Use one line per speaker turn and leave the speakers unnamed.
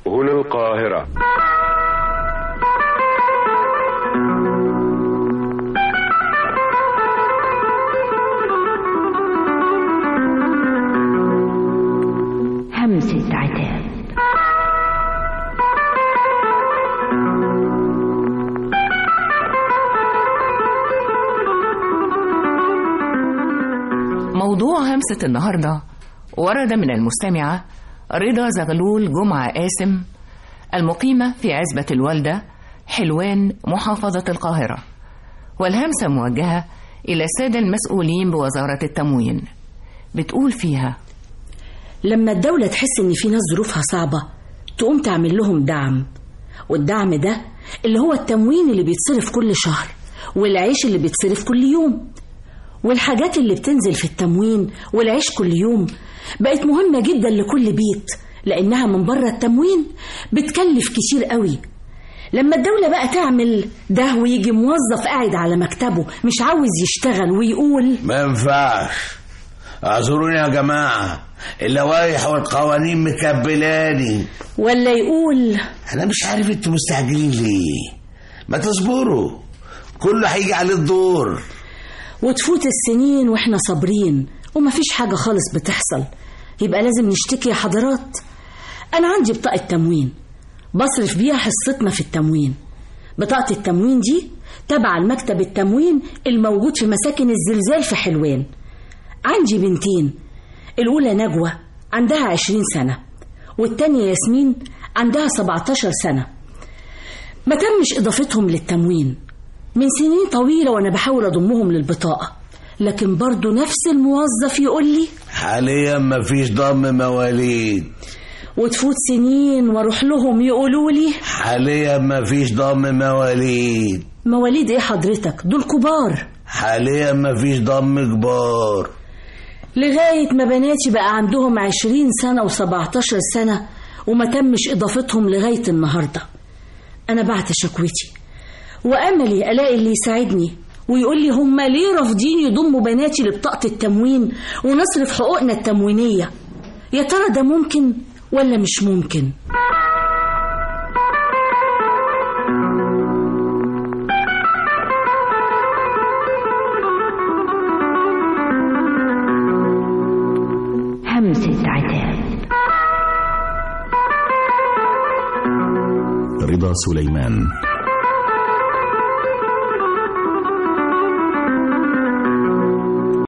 هنا القاهرة
همسة عتاب
موضوع همسة النهاردة ورد من المستمعة رضا زغلول جمعة قاسم المقيمة في عزبة الوالدة حلوان محافظة القاهرة والهمسة موجهة إلى السادة المسؤولين بوزارة التموين بتقول فيها
لما الدولة تحس إن في ناس ظروفها صعبة تقوم تعمل لهم دعم والدعم ده اللي هو التموين اللي بيتصرف كل شهر والعيش اللي بيتصرف كل يوم والحاجات اللي بتنزل في التموين والعيش كل يوم بقت مهمة جدا لكل بيت لأنها من بره التموين بتكلف كتير قوي لما الدولة بقى تعمل ده ويجي موظف قاعد على مكتبه مش عاوز يشتغل ويقول
ما ينفعش اعذروني يا جماعة اللوائح والقوانين مكبلاني
ولا يقول
انا مش عارف انتوا مستعجلين ليه ما تصبروا كله هيجي عليه الدور
وتفوت السنين واحنا صابرين ومفيش حاجة خالص بتحصل يبقى لازم نشتكي يا حضرات أنا عندي بطاقة تموين بصرف بيها حصتنا في التموين بطاقة التموين دي تبع المكتب التموين الموجود في مساكن الزلزال في حلوان عندي بنتين الأولى نجوى عندها عشرين سنة والتانية ياسمين عندها سبعتاشر سنة ما تمش إضافتهم للتموين من سنين طويلة وأنا بحاول أضمهم للبطاقة لكن برضو نفس الموظف يقول لي
حاليا مفيش ضم مواليد
وتفوت سنين واروح لهم يقولوا لي
حاليا مفيش ضم مواليد
مواليد ايه حضرتك دول كبار
حاليا مفيش ضم كبار
لغاية ما بناتي بقى عندهم عشرين سنة وسبعتاشر سنة وما تمش إضافتهم لغاية النهاردة أنا بعت شكوتي وأملي ألاقي اللي يساعدني ويقول لي هم ليه رافضين يضموا بناتي لبطاقة التموين ونصرف حقوقنا التموينية يا ترى ده ممكن ولا مش ممكن
همسة عتاب
رضا سليمان